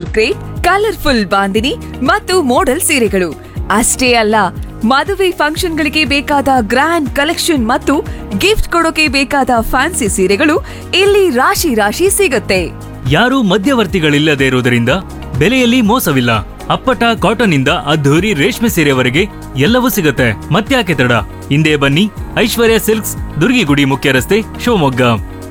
crepe colourful bandhani ಮತ್ತು model ಸೀರೆಗಳು ಅಷ್ಟೇ ಅಲ್ಲ ಮದುವೆ ಫಂಕ್ಷನ್ಗಳಿಗೆ ಬೇಕಾದ ಗ್ರ್ಯಾಂಡ್ ಕಲೆಕ್ಷನ್ ಮತ್ತು ಗಿಫ್ಟ್ ಕೊಡೋಕೆ ಬೇಕಾದ ಫ್ಯಾನ್ಸಿ ಸೀರೆಗಳು ಇಲ್ಲಿ ರಾಶಿ ರಾಶಿ ಸಿಗುತ್ತೆ ಯಾರೂ ಮಧ್ಯವರ್ತಿಗಳಿಲ್ಲದೆ ಇರುವುದರಿಂದ ಬೆಲೆಯಲ್ಲಿ ಮೋಸವಿಲ್ಲ ಅಪ್ಪಟ ಕಾಟನ್ ಇಂದ ಅದ್ಧೂರಿ ರೇಷ್ಮೆ ಸೀರೆವರೆಗೆ ಎಲ್ಲವೂ ಸಿಗುತ್ತೆ ಮತ್ತ್ಯಾಕೆ ತಡ ಹಿಂದೆ ಬನ್ನಿ ಐಶ್ವರ್ಯ ಸಿಲ್ಕ್ಸ್ ದುರ್ಗಿಗುಡಿ ಮುಖ್ಯ ರಸ್ತೆ ಶಿವಮೊಗ್ಗ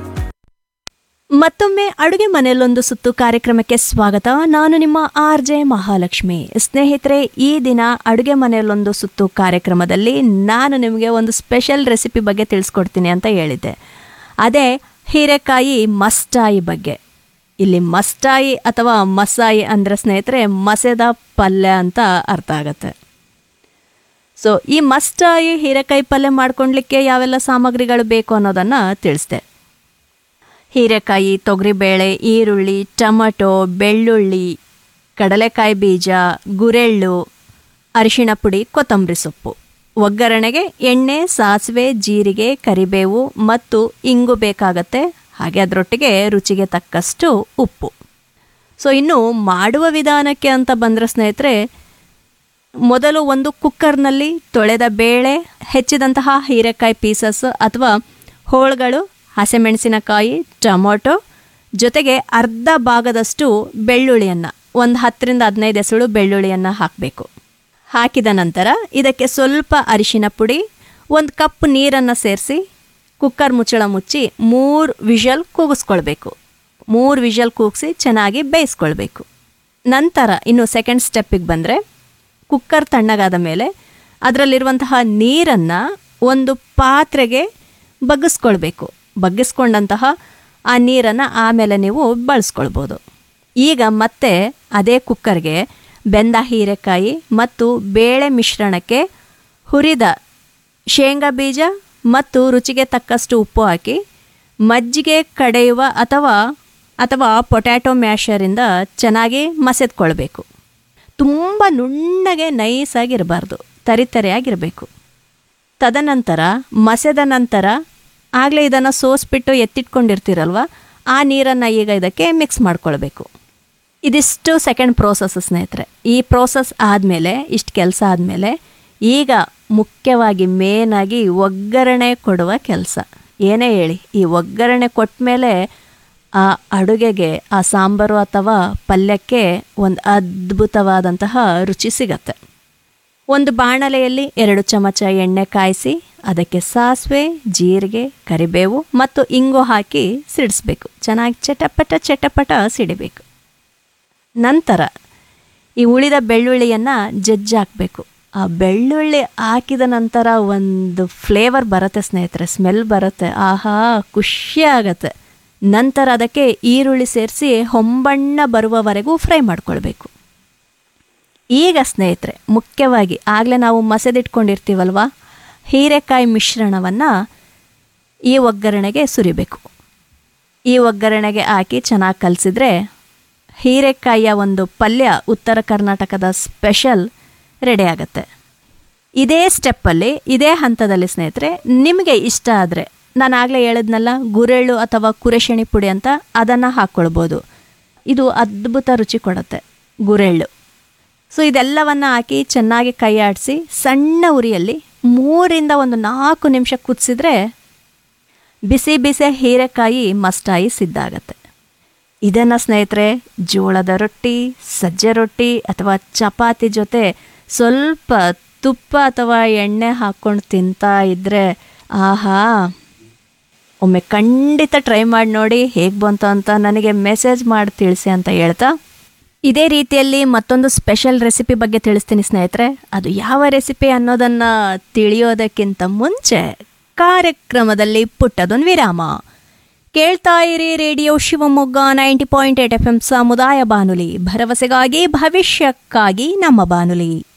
ಮತ್ತೊಮ್ಮೆ ಅಡುಗೆ ಮನೆಯಲ್ಲೊಂದು ಸುತ್ತು ಕಾರ್ಯಕ್ರಮಕ್ಕೆ ಸ್ವಾಗತ ನಾನು ನಿಮ್ಮ ಆರ್ ಜೆ ಮಹಾಲಕ್ಷ್ಮಿ ಸ್ನೇಹಿತರೆ ಈ ದಿನ ಅಡುಗೆ ಮನೆಯಲ್ಲೊಂದು ಸುತ್ತು ಕಾರ್ಯಕ್ರಮದಲ್ಲಿ ನಾನು ನಿಮಗೆ ಒಂದು ಸ್ಪೆಷಲ್ ರೆಸಿಪಿ ಬಗ್ಗೆ ತಿಳಿಸ್ಕೊಡ್ತೀನಿ ಅಂತ ಹೇಳಿದ್ದೆ ಅದೇ ಹೀರೆಕಾಯಿ ಮಸ್ಟಾಯಿ ಬಗ್ಗೆ ಇಲ್ಲಿ ಮಸ್ಟಾಯಿ ಅಥವಾ ಮಸಾಯಿ ಅಂದರೆ ಸ್ನೇಹಿತರೆ ಮಸೆದ ಪಲ್ಯ ಅಂತ ಅರ್ಥ ಆಗುತ್ತೆ ಸೊ ಈ ಮಸ್ಟಾಯಿ ಹೀರೆಕಾಯಿ ಪಲ್ಯ ಮಾಡ್ಕೊಳ್ಲಿಕ್ಕೆ ಯಾವೆಲ್ಲ ಸಾಮಗ್ರಿಗಳು ಬೇಕು ಅನ್ನೋದನ್ನು ತಿಳಿಸ್ದೆ ಹೀರೆಕಾಯಿ ತೊಗರಿಬೇಳೆ ಈರುಳ್ಳಿ ಟೊಮಟೊ ಬೆಳ್ಳುಳ್ಳಿ ಕಡಲೆಕಾಯಿ ಬೀಜ ಗುರೆಳ್ಳು ಅರಿಶಿಣ ಪುಡಿ ಕೊತ್ತಂಬರಿ ಸೊಪ್ಪು ಒಗ್ಗರಣೆಗೆ ಎಣ್ಣೆ ಸಾಸಿವೆ ಜೀರಿಗೆ ಕರಿಬೇವು ಮತ್ತು ಇಂಗು ಬೇಕಾಗತ್ತೆ ಹಾಗೆ ಅದರೊಟ್ಟಿಗೆ ರುಚಿಗೆ ತಕ್ಕಷ್ಟು ಉಪ್ಪು ಸೊ ಇನ್ನು ಮಾಡುವ ವಿಧಾನಕ್ಕೆ ಅಂತ ಬಂದರೆ ಸ್ನೇಹಿತರೆ ಮೊದಲು ಒಂದು ಕುಕ್ಕರ್ನಲ್ಲಿ ತೊಳೆದ ಬೇಳೆ ಹೆಚ್ಚಿದಂತಹ ಹೀರೆಕಾಯಿ ಪೀಸಸ್ ಅಥವಾ ಹೋಳುಗಳು ಹಸಿಮೆಣಸಿನಕಾಯಿ ಟೊಮೊಟೊ ಜೊತೆಗೆ ಅರ್ಧ ಭಾಗದಷ್ಟು ಬೆಳ್ಳುಳ್ಳಿಯನ್ನು ಒಂದು ಹತ್ತರಿಂದ ಹದಿನೈದು ಎಸಳು ಬೆಳ್ಳುಳ್ಳಿಯನ್ನು ಹಾಕಬೇಕು ಹಾಕಿದ ನಂತರ ಇದಕ್ಕೆ ಸ್ವಲ್ಪ ಅರಿಶಿನ ಪುಡಿ ಒಂದು ಕಪ್ ನೀರನ್ನು ಸೇರಿಸಿ ಕುಕ್ಕರ್ ಮುಚ್ಚಳ ಮುಚ್ಚಿ ಮೂರು ವಿಷಲ್ ಕೂಗಿಸ್ಕೊಳ್ಬೇಕು ಮೂರು ವಿಷಲ್ ಕೂಗಿಸಿ ಚೆನ್ನಾಗಿ ಬೇಯಿಸ್ಕೊಳ್ಬೇಕು ನಂತರ ಇನ್ನು ಸೆಕೆಂಡ್ ಸ್ಟೆಪ್ಪಿಗೆ ಬಂದರೆ ಕುಕ್ಕರ್ ತಣ್ಣಗಾದ ಮೇಲೆ ಅದರಲ್ಲಿರುವಂತಹ ನೀರನ್ನು ಒಂದು ಪಾತ್ರೆಗೆ ಬಗ್ಗಿಸ್ಕೊಳ್ಬೇಕು ಬಗ್ಗಿಸ್ಕೊಂಡಂತಹ ಆ ನೀರನ್ನು ಆಮೇಲೆ ನೀವು ಬಳಸ್ಕೊಳ್ಬೋದು ಈಗ ಮತ್ತೆ ಅದೇ ಕುಕ್ಕರ್ಗೆ ಬೆಂದ ಹೀರೆಕಾಯಿ ಮತ್ತು ಬೇಳೆ ಮಿಶ್ರಣಕ್ಕೆ ಹುರಿದ ಶೇಂಗಾ ಬೀಜ ಮತ್ತು ರುಚಿಗೆ ತಕ್ಕಷ್ಟು ಉಪ್ಪು ಹಾಕಿ ಮಜ್ಜಿಗೆ ಕಡೆಯುವ ಅಥವಾ ಅಥವಾ ಪೊಟ್ಯಾಟೊ ಮ್ಯಾಶರಿಂದ ಚೆನ್ನಾಗಿ ಮಸೆದ್ಕೊಳ್ಬೇಕು ತುಂಬ ನುಣ್ಣಗೆ ನೈಸಾಗಿರಬಾರ್ದು ತರಿತರಿಯಾಗಿರಬೇಕು ತದನಂತರ ಮಸೆದ ನಂತರ ಆಗಲೇ ಇದನ್ನು ಸೋಸ್ಬಿಟ್ಟು ಎತ್ತಿಟ್ಕೊಂಡಿರ್ತೀರಲ್ವ ಆ ನೀರನ್ನು ಈಗ ಇದಕ್ಕೆ ಮಿಕ್ಸ್ ಮಾಡ್ಕೊಳ್ಬೇಕು ಇದಿಷ್ಟು ಸೆಕೆಂಡ್ ಪ್ರೋಸೆಸ್ ಸ್ನೇಹಿತರೆ ಈ ಪ್ರೋಸೆಸ್ ಆದಮೇಲೆ ಇಷ್ಟು ಕೆಲಸ ಆದಮೇಲೆ ಈಗ ಮುಖ್ಯವಾಗಿ ಮೇನಾಗಿ ಒಗ್ಗರಣೆ ಕೊಡುವ ಕೆಲಸ ಏನೇ ಹೇಳಿ ಈ ಒಗ್ಗರಣೆ ಕೊಟ್ಟ ಮೇಲೆ ಆ ಅಡುಗೆಗೆ ಆ ಸಾಂಬಾರು ಅಥವಾ ಪಲ್ಯಕ್ಕೆ ಒಂದು ಅದ್ಭುತವಾದಂತಹ ರುಚಿ ಸಿಗತ್ತೆ ಒಂದು ಬಾಣಲೆಯಲ್ಲಿ ಎರಡು ಚಮಚ ಎಣ್ಣೆ ಕಾಯಿಸಿ ಅದಕ್ಕೆ ಸಾಸಿವೆ ಜೀರಿಗೆ ಕರಿಬೇವು ಮತ್ತು ಇಂಗು ಹಾಕಿ ಸಿಡಿಸ್ಬೇಕು ಚೆನ್ನಾಗಿ ಚಟಪಟ ಚಟಪಟ ಸಿಡಿಬೇಕು ನಂತರ ಈ ಉಳಿದ ಬೆಳ್ಳುಳ್ಳಿಯನ್ನು ಜಜ್ಜಿ ಹಾಕಬೇಕು ಆ ಬೆಳ್ಳುಳ್ಳಿ ಹಾಕಿದ ನಂತರ ಒಂದು ಫ್ಲೇವರ್ ಬರುತ್ತೆ ಸ್ನೇಹಿತರೆ ಸ್ಮೆಲ್ ಬರುತ್ತೆ ಆಹಾ ಖುಷಿ ಆಗತ್ತೆ ನಂತರ ಅದಕ್ಕೆ ಈರುಳ್ಳಿ ಸೇರಿಸಿ ಹೊಂಬಣ್ಣ ಬರುವವರೆಗೂ ಫ್ರೈ ಮಾಡ್ಕೊಳ್ಬೇಕು ಈಗ ಸ್ನೇಹಿತರೆ ಮುಖ್ಯವಾಗಿ ಆಗಲೇ ನಾವು ಮಸೆದಿಟ್ಕೊಂಡಿರ್ತೀವಲ್ವ ಹೀರೆಕಾಯಿ ಮಿಶ್ರಣವನ್ನು ಈ ಒಗ್ಗರಣೆಗೆ ಸುರಿಬೇಕು ಈ ಒಗ್ಗರಣೆಗೆ ಹಾಕಿ ಚೆನ್ನಾಗಿ ಕಲಸಿದ್ರೆ ಹೀರೆಕಾಯಿಯ ಒಂದು ಪಲ್ಯ ಉತ್ತರ ಕರ್ನಾಟಕದ ಸ್ಪೆಷಲ್ ರೆಡಿ ಆಗುತ್ತೆ ಇದೇ ಸ್ಟೆಪ್ಪಲ್ಲಿ ಇದೇ ಹಂತದಲ್ಲಿ ಸ್ನೇಹಿತರೆ ನಿಮಗೆ ಇಷ್ಟ ಆದರೆ ನಾನು ಆಗಲೇ ಹೇಳಿದ್ನಲ್ಲ ಗುರೆಳ್ಳು ಅಥವಾ ಕುರೆಶೆಣಿ ಪುಡಿ ಅಂತ ಅದನ್ನು ಹಾಕ್ಕೊಳ್ಬೋದು ಇದು ಅದ್ಭುತ ರುಚಿ ಕೊಡುತ್ತೆ ಗುರೆಳ್ಳು ಸೊ ಇದೆಲ್ಲವನ್ನು ಹಾಕಿ ಚೆನ್ನಾಗಿ ಕೈ ಆಡಿಸಿ ಸಣ್ಣ ಉರಿಯಲ್ಲಿ ಮೂರಿಂದ ಒಂದು ನಾಲ್ಕು ನಿಮಿಷ ಕುದಿಸಿದ್ರೆ ಬಿಸಿ ಬಿಸಿ ಹೀರೆಕಾಯಿ ಮಸ್ಟಾಯಿ ಸಿದ್ಧ ಆಗತ್ತೆ ಇದನ್ನು ಸ್ನೇಹಿತರೆ ಜೋಳದ ರೊಟ್ಟಿ ಸಜ್ಜೆ ರೊಟ್ಟಿ ಅಥವಾ ಚಪಾತಿ ಜೊತೆ ಸ್ವಲ್ಪ ತುಪ್ಪ ಅಥವಾ ಎಣ್ಣೆ ಹಾಕ್ಕೊಂಡು ತಿಂತಾ ಇದ್ದರೆ ಆಹಾ ಒಮ್ಮೆ ಖಂಡಿತ ಟ್ರೈ ಮಾಡಿ ನೋಡಿ ಹೇಗೆ ಬಂತು ಅಂತ ನನಗೆ ಮೆಸೇಜ್ ಮಾಡಿ ತಿಳಿಸಿ ಅಂತ ಹೇಳ್ತಾ ಇದೇ ರೀತಿಯಲ್ಲಿ ಮತ್ತೊಂದು ಸ್ಪೆಷಲ್ ರೆಸಿಪಿ ಬಗ್ಗೆ ತಿಳಿಸ್ತೀನಿ ಸ್ನೇಹಿತರೆ ಅದು ಯಾವ ರೆಸಿಪಿ ಅನ್ನೋದನ್ನು ತಿಳಿಯೋದಕ್ಕಿಂತ ಮುಂಚೆ ಕಾರ್ಯಕ್ರಮದಲ್ಲಿ ಪುಟ್ಟದೊಂದು ವಿರಾಮ ಕೇಳ್ತಾ ಇರಿ radio Shivamogga ninety point eight F M ಸಮುದಾಯ ಬಾನುಲಿ ಭರವಸೆಗಾಗಿ ಭವಿಷ್ಯಕ್ಕಾಗಿ ನಮ್ಮ ಬಾನುಲಿ